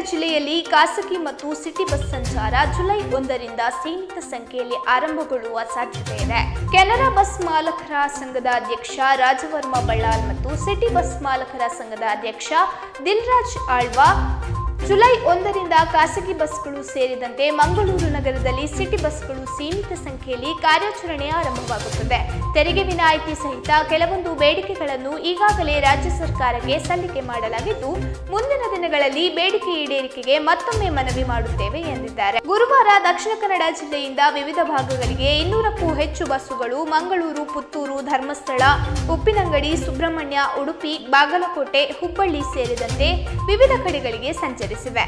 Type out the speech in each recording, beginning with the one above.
ಜಿಲ್ಲೆಯಲ್ಲಿ ಖಾಸಗಿ ಮತ್ತು ಸಿಟಿ ಬಸ್ ಸಂಚಾರ ಜುಲೈ ಒಂದರಿಂದ ಸೀಮಿತ ಸಂಖ್ಯೆಯಲ್ಲಿ ಆರಂಭಗೊಳ್ಳುವ ಸಾಧ್ಯತೆ ಇದೆ ಕೆನರಾ ಬಸ್ ಮಾಲಕರ ಸಂಘದ ಅಧ್ಯಕ್ಷ ರಾಜವರ್ಮ ಬಳ್ಳಾಲ್ ಮತ್ತು ಸಿಟಿ ಬಸ್ ಮಾಲಕರ ಸಂಘದ ಅಧ್ಯಕ್ಷ ದಿಲ್ರಾಜ್ ಆಳ್ವಾ ಜುಲೈ ಒಂದರಿಂದ ಖಾಸಗಿ ಬಸ್ಗಳು ಸೇರಿದಂತೆ ಮಂಗಳೂರು ನಗರದಲ್ಲಿ ಸಿಟಿ ಬಸ್ಗಳು ಸೀಮಿತ ಸಂಖ್ಯೆಯಲ್ಲಿ ಕಾರ್ಯಾಚರಣೆ ಆರಂಭವಾಗುತ್ತದೆ ತೆರಿಗೆ ವಿನಾಯಿತಿ ಸಹಿತ ಕೆಲವೊಂದು ಬೇಡಿಕೆಗಳನ್ನು ಈಗಾಗಲೇ ರಾಜ್ಯ ಸರ್ಕಾರಕ್ಕೆ ಸಲ್ಲಿಕೆ ಮಾಡಲಾಗಿದ್ದು ಮುಂದಿನ ದಿನಗಳಲ್ಲಿ ಬೇಡಿಕೆ ಈಡೇರಿಕೆಗೆ ಮತ್ತೊಮ್ಮೆ ಮನವಿ ಮಾಡುತ್ತೇವೆ ಎಂದಿದ್ದಾರೆ ಗುರುವಾರ ದಕ್ಷಿಣ ಕನ್ನಡ ಜಿಲ್ಲೆಯಿಂದ ವಿವಿಧ ಭಾಗಗಳಿಗೆ ಇನ್ನೂರಕ್ಕೂ ಹೆಚ್ಚು ಬಸ್ಸುಗಳು ಮಂಗಳೂರು ಪುತ್ತೂರು ಧರ್ಮಸ್ಥಳ ಉಪ್ಪಿನಂಗಡಿ ಸುಬ್ರಹ್ಮಣ್ಯ ಉಡುಪಿ ಬಾಗಲಕೋಟೆ ಹುಬ್ಬಳ್ಳಿ ಸೇರಿದಂತೆ ವಿವಿಧ ಕಡೆಗಳಿಗೆ ಸಂಚರಿಸಿವೆ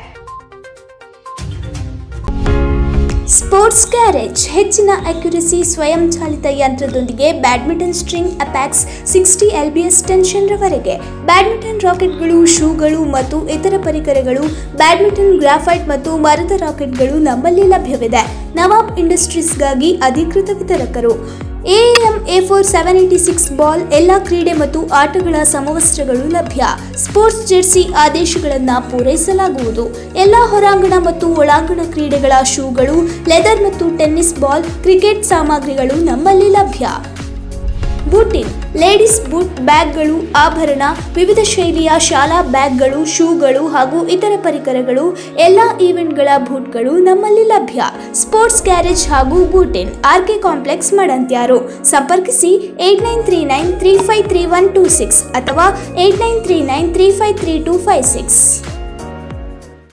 ಸ್ಪೋರ್ಟ್ಸ್ ಗ್ಯಾರೇಜ್ ಹೆಚ್ಚಿನ ಅಕ್ಯುರಸಿ ಸ್ವಯಂಚಾಲಿತ ಯಂತ್ರದೊಂದಿಗೆ ಬ್ಯಾಡ್ಮಿಂಟನ್ ಸ್ಟ್ರಿಂಗ್ ಅಪ್ಯಾಕ್ಸ್ sixty L B S tension ರವರೆಗೆ ಬ್ಯಾಡ್ಮಿಂಟನ್ ರಾಕೆಟ್ಗಳು ಶೂಗಳು ಮತ್ತು ಇತರ ಪರಿಕರಗಳು ಬ್ಯಾಡ್ಮಿಂಟನ್ ಗ್ರಾಫೈಟ್ ಮತ್ತು ಮರದ ರಾಕೆಟ್ಗಳು ನಮ್ಮಲ್ಲಿ ಲಭ್ಯವಿದೆ ನವಾಬ್ ಇಂಡಸ್ಟ್ರೀಸ್ಗಾಗಿ ಅಧಿಕೃತ ವಿತರಕರು AM A four seven eighty six ball ಎಲ್ಲ ಕ್ರೀಡೆ ಮತ್ತು ಆಟಗಳ ಸಮವಸ್ತ್ರಗಳು ಲಭ್ಯ ಸ್ಪೋರ್ಟ್ಸ್ ಜೆರ್ಸಿ ಆದೇಶಗಳನ್ನು ಪೂರೈಸಲಾಗುವುದು ಎಲ್ಲ ಹೊರಾಂಗಣ ಮತ್ತು ಒಳಾಂಗಣ ಕ್ರೀಡೆಗಳ ಶೂಗಳು ಲೆದರ್ ಮತ್ತು ಟೆನ್ನಿಸ್ ಬಾಲ್ ಕ್ರಿಕೆಟ್ ಸಾಮಗ್ರಿಗಳು ನಮ್ಮಲ್ಲಿ ಲಭ್ಯ ಬೂಟಿಂಗ್ ಲೇಡೀಸ್ ಬೂಟ್ ಬ್ಯಾಗ್ಗಳು ಆಭರಣ ವಿವಿಧ ಶೈಲಿಯ ಶಾಲಾ ಬ್ಯಾಗ್ಗಳು ಶೂಗಳು ಹಾಗೂ ಇತರ ಪರಿಕರಗಳು ಎಲ್ಲ ಈವೆಂಟ್ಗಳ ಬೂಟ್ಗಳು ನಮ್ಮಲ್ಲಿ ಲಭ್ಯ ಸ್ಪೋರ್ಟ್ಸ್ ಗ್ಯಾರೇಜ್ ಹಾಗೂ ಬೂಟಿನ್ ಆರ್ ಕೆ ಕಾಂಪ್ಲೆಕ್ಸ್ ಮಡಂತ್ಯಾರು ಸಂಪರ್ಕಿಸಿ eight nine three nine three five three one two six ಅಥವಾ eight nine three nine three five three two five six